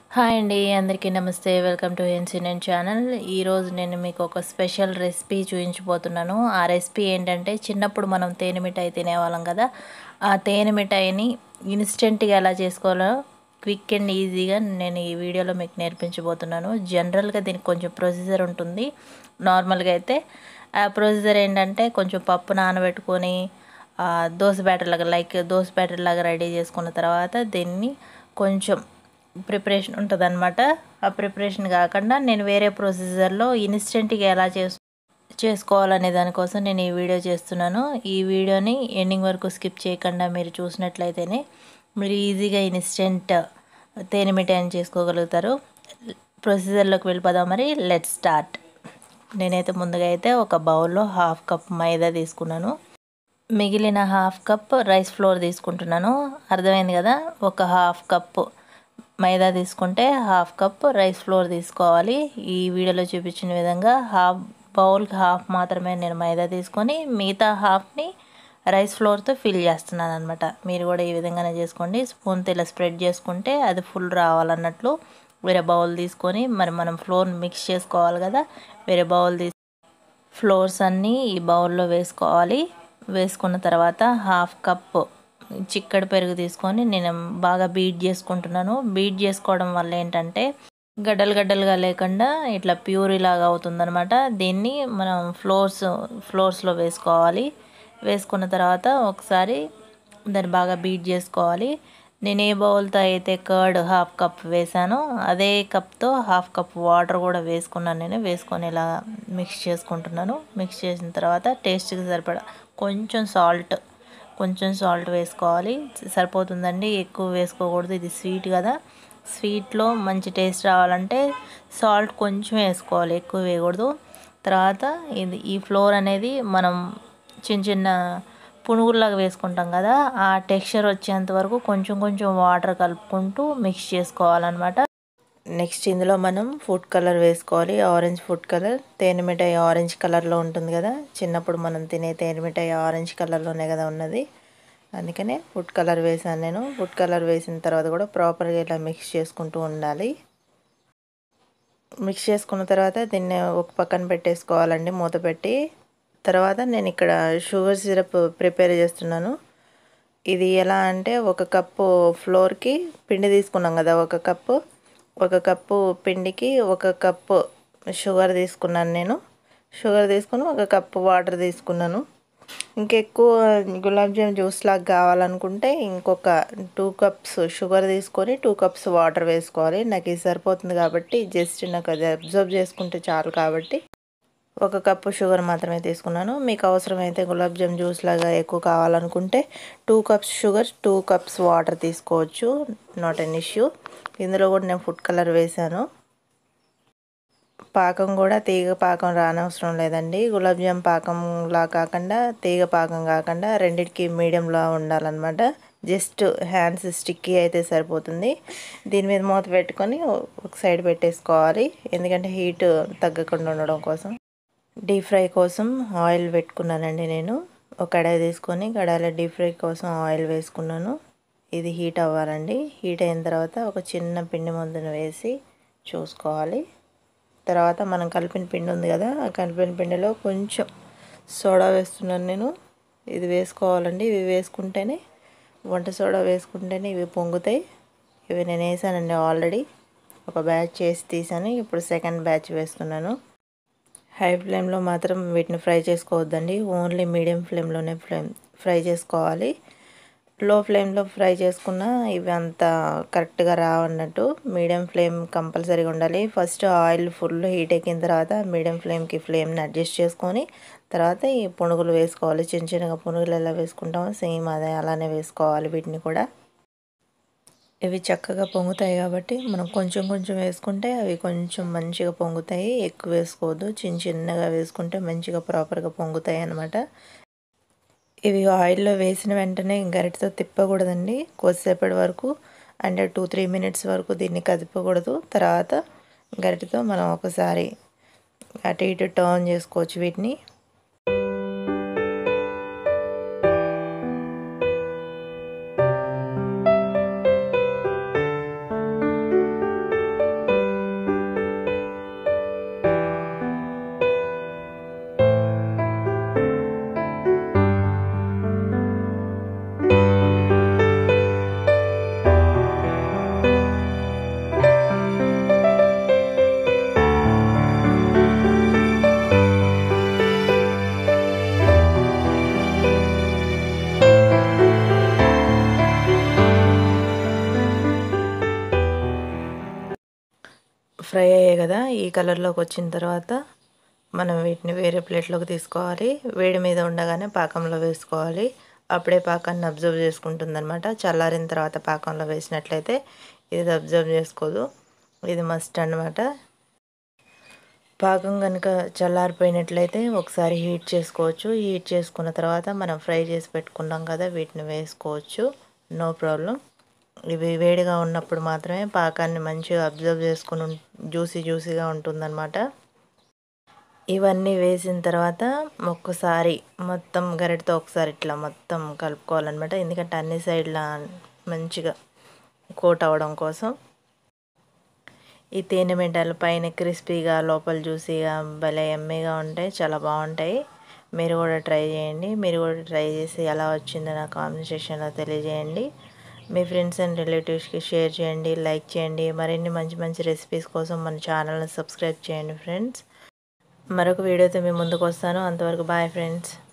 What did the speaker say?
hi అండి అందరికీ నమస్తే వెల్కమ్ టు ఇన్సిడెంట్ ఛానల్ ఈరోజు నేను మీకు ఒక స్పెషల్ రెసిపీ చూపించబోతున్నాను ఆ రెసిపీ ఏంటంటే చిన్నప్పుడు మనం తేనె మిఠాయి తినేవాళ్ళం కదా ఆ తేనె మిఠాయిని ఇన్స్టెంట్గా ఎలా చేసుకోవాలో క్విక్ అండ్ ఈజీగా నేను ఈ వీడియోలో మీకు నేర్పించబోతున్నాను జనరల్గా దీనికి కొంచెం ప్రొసీజర్ ఉంటుంది నార్మల్గా అయితే ఆ ప్రొసీజర్ ఏంటంటే కొంచెం పప్పు నానబెట్టుకొని దోశ బ్యాటర్ లాగా లైక్ దోశ బ్యాటర్ లాగా రెడీ చేసుకున్న తర్వాత దీన్ని కొంచెం ప్రిపరేషన్ ఉంటుంది అనమాట ఆ ప్రిపరేషన్ కాకుండా నేను వేరే ప్రొసీజర్లో ఇన్స్టెంట్గా ఎలా చేసు చేసుకోవాలనే దానికోసం నేను ఈ వీడియో చేస్తున్నాను ఈ వీడియోని ఎండింగ్ వరకు స్కిప్ చేయకుండా మీరు చూసినట్లయితేనే మీరు ఈజీగా ఇన్స్టెంట్ తేనె మిఠాయిని చేసుకోగలుగుతారు ప్రొసీజర్లోకి వెళ్ళిపోదాం మరి లెట్ స్టార్ట్ నేనైతే ముందుగా అయితే ఒక బౌల్లో హాఫ్ కప్ మైదా తీసుకున్నాను మిగిలిన హాఫ్ కప్ రైస్ ఫ్లోర్ తీసుకుంటున్నాను అర్థమైంది కదా ఒక హాఫ్ కప్ మైదా తీసుకుంటే హాఫ్ కప్ రైస్ ఫ్లోర్ తీసుకోవాలి ఈ వీడియోలో చూపించిన విధంగా హాఫ్ బౌల్కి హాఫ్ మాత్రమే నేను మైదా తీసుకొని మిగతా హాఫ్ని రైస్ ఫ్లోర్తో ఫిల్ చేస్తున్నాను అనమాట మీరు కూడా ఈ విధంగానే చేసుకోండి స్పూన్తో ఇలా స్ప్రెడ్ చేసుకుంటే అది ఫుల్ రావాలన్నట్లు వేరే బౌల్ తీసుకొని మరి మనం ఫ్లోర్ మిక్స్ చేసుకోవాలి కదా వేరే బౌల్ తీసి ఫ్లోర్స్ అన్నీ ఈ బౌల్లో వేసుకోవాలి వేసుకున్న తర్వాత హాఫ్ కప్ చిక్కడి పెరుగు తీసుకొని నేను బాగా బీట్ చేసుకుంటున్నాను బీట్ చేసుకోవడం వల్ల ఏంటంటే గడ్డలు గడ్డలుగా లేకుండా ఇట్లా ప్యూరీ లాగా అవుతుందనమాట దీన్ని మనం ఫ్లోర్స్ ఫ్లోర్స్లో వేసుకోవాలి వేసుకున్న తర్వాత ఒకసారి దాన్ని బాగా బీట్ చేసుకోవాలి నేను ఏ బౌల్తో అయితే కర్డ్ హాఫ్ కప్ వేసానో అదే కప్తో హాఫ్ కప్ వాటర్ కూడా వేసుకున్నాను నేను వేసుకొని ఇలా మిక్స్ చేసుకుంటున్నాను మిక్స్ చేసిన తర్వాత టేస్ట్కి సరిపడా కొంచెం సాల్ట్ కొంచెం సాల్ట్ వేసుకోవాలి సరిపోతుందండి ఎక్కువ వేసుకోకూడదు ఇది స్వీట్ కదా స్వీట్లో మంచి టేస్ట్ రావాలంటే సాల్ట్ కొంచెం వేసుకోవాలి ఎక్కువ వేయకూడదు తర్వాత ఇది ఈ ఫ్లోర్ అనేది మనం చిన్న చిన్న పునుగుల్లాగా వేసుకుంటాం కదా ఆ టెక్స్చర్ వచ్చేంత వరకు కొంచెం కొంచెం వాటర్ కలుపుకుంటూ మిక్స్ చేసుకోవాలన్నమాట నెక్స్ట్ ఇందులో మనం ఫుడ్ కలర్ వేసుకోవాలి ఆరెంజ్ ఫుడ్ కలర్ తేనె మిఠాయి ఆరెంజ్ కలర్లో ఉంటుంది కదా చిన్నప్పుడు మనం తినే తేనె మిఠాయి ఆరెంజ్ కలర్లోనే కదా ఉన్నది అందుకనే ఫుడ్ కలర్ వేసాను నేను ఫుడ్ కలర్ వేసిన తర్వాత కూడా ప్రాపర్గా ఇలా మిక్స్ చేసుకుంటూ ఉండాలి మిక్స్ చేసుకున్న తర్వాత దీన్ని ఒక పక్కన పెట్టేసుకోవాలండి మూత పెట్టి తర్వాత నేను ఇక్కడ షుగర్ సిరప్ ప్రిపేర్ చేస్తున్నాను ఇది ఎలా అంటే ఒక కప్పు ఫ్లోర్కి పిండి తీసుకున్నాం కదా ఒక కప్పు ఒక కప్పు పిండికి ఒక కప్పు షుగర్ తీసుకున్నాను నేను షుగర్ తీసుకుని ఒక కప్పు వాటర్ తీసుకున్నాను ఇంకెక్కువ గులాబ్ జామ్ జ్యూస్ లాగా కావాలనుకుంటే ఇంకొక టూ కప్స్ షుగర్ తీసుకొని టూ కప్స్ వాటర్ వేసుకోవాలి నాకు ఇది సరిపోతుంది కాబట్టి జస్ట్ నాకు అది అబ్జర్వ్ చేసుకుంటే చాలు కాబట్టి ఒక కప్పు షుగర్ మాత్రమే తీసుకున్నాను మీకు అవసరమైతే గులాబ్ జామ్ జ్యూస్ లాగా ఎక్కువ కావాలనుకుంటే two cups sugar two cups water తీసుకోవచ్చు నాట్ ఎన్ ఇష్యూ ఇందులో కూడా నేను ఫుడ్ కలర్ వేసాను పాకం కూడా తీగ పాకం రానవసరం లేదండి గులాబ్ జామ్ పాకంలా కాకుండా తీగ పాకం కాకుండా రెండిటికి మీడియంలో ఉండాలన్నమాట జస్ట్ హ్యాండ్స్ స్టిక్కీ అయితే సరిపోతుంది దీని మీద మూత పెట్టుకొని ఒక సైడ్ పెట్టేసుకోవాలి ఎందుకంటే హీట్ తగ్గకుండా ఉండడం కోసం డీప్ ఫ్రై కోసం ఆయిల్ పెట్టుకున్నానండి నేను ఒక కడాయి తీసుకొని కడాయిలో డీప్ ఫ్రై కోసం ఆయిల్ వేసుకున్నాను ఇది హీట్ అవ్వాలండి హీట్ అయిన తర్వాత ఒక చిన్న పిండి ముద్దను వేసి చూసుకోవాలి తర్వాత మనం కలిపిన పిండి ఉంది కదా ఆ కలిపిన పిండిలో కొంచెం సోడా వేస్తున్నాను నేను ఇది వేసుకోవాలండి ఇవి వేసుకుంటేనే వంట సోడా వేసుకుంటేనే ఇవి పొంగుతాయి ఇవి నేను వేసానండి ఆల్రెడీ ఒక బ్యాచ్ చేసి తీసాను ఇప్పుడు సెకండ్ బ్యాచ్ వేస్తున్నాను హై ఫ్లేమ్లో మాత్రం వీటిని ఫ్రై చేసుకోవద్దండి ఓన్లీ మీడియం ఫ్లేమ్లోనే ఫ్లేమ్ ఫ్రై చేసుకోవాలి లో ఫ్లేమ్లో ఫ్రై చేసుకున్న ఇవి అంత కరెక్ట్గా రావన్నట్టు మీడియం ఫ్లేమ్ కంపల్సరీగా ఉండాలి ఫస్ట్ ఆయిల్ ఫుల్ హీట్ ఎక్కిన తర్వాత మీడియం ఫ్లేమ్కి ఫ్లేమ్ని అడ్జస్ట్ చేసుకొని తర్వాత ఈ పునుగులు వేసుకోవాలి చిన్న చిన్నగా పునుగులు ఎలా వేసుకుంటామో సేమ్ అదే అలానే వేసుకోవాలి వీటిని కూడా ఇవి చక్కగా పొంగుతాయి కాబట్టి మనం కొంచెం కొంచెం వేసుకుంటే అవి కొంచెం మంచిగా పొంగుతాయి ఎక్కువ వేసుకోవద్దు చిన్న చిన్నగా వేసుకుంటే మంచిగా ప్రాపర్గా పొంగుతాయి అన్నమాట ఇవి ఆయిల్లో వేసిన వెంటనే గరిటతో తిప్పకూడదండి కొద్దిసేపటి వరకు అంటే టూ త్రీ మినిట్స్ వరకు దీన్ని కదిపకూడదు తర్వాత గరిటతో మనం ఒకసారి అటు ఇటు టర్న్ చేసుకోవచ్చు వీటిని ఫ్రై అయ్యాయి కదా ఈ కలర్లోకి వచ్చిన తర్వాత మనం వీటిని వేరే ప్లేట్లోకి తీసుకోవాలి వేడి మీద ఉండగానే పాకంలో వేసుకోవాలి అప్పుడే పాకాన్ని అబ్జర్వ్ చేసుకుంటుందన్నమాట చల్లారిన తర్వాత పాకంలో వేసినట్లయితే ఇది అబ్జర్వ్ చేసుకోదు ఇది మస్ట్ అన్నమాట పాకం కనుక చల్లారిపోయినట్లయితే ఒకసారి హీట్ చేసుకోవచ్చు హీట్ చేసుకున్న తర్వాత మనం ఫ్రై చేసి పెట్టుకున్నాం కదా వీటిని వేసుకోవచ్చు నో ప్రాబ్లం ఇవి వేడిగా ఉన్నప్పుడు మాత్రమే పాకాన్ని మంచిగా అబ్జర్వ్ చేసుకుని జ్యూసీ జ్యూసీగా ఉంటుందన్నమాట ఇవన్నీ వేసిన తర్వాత ఒక్కసారి మొత్తం గరిటతో ఒకసారి ఇట్లా మొత్తం కలుపుకోవాలన్నమాట ఎందుకంటే అన్ని సైడ్ల మంచిగా కోట్ అవ్వడం కోసం ఈ తేనె మిఠాయిలు పైన క్రిస్పీగా లోపల జ్యూసీగా భలే ఎమ్మీగా ఉంటాయి చాలా బాగుంటాయి మీరు కూడా ట్రై చేయండి మీరు కూడా ట్రై చేసి ఎలా వచ్చిందో నా కామెంట్ సెక్షన్లో తెలియజేయండి మీ ఫ్రెండ్స్ అండ్ రిలేటివ్స్కి షేర్ చేయండి లైక్ చేయండి మరిన్ని మంచి మంచి రెసిపీస్ కోసం మన ఛానల్ని సబ్స్క్రైబ్ చేయండి ఫ్రెండ్స్ మరొక వీడియోతో మీ ముందుకు వస్తాను అంతవరకు బాయ్ ఫ్రెండ్స్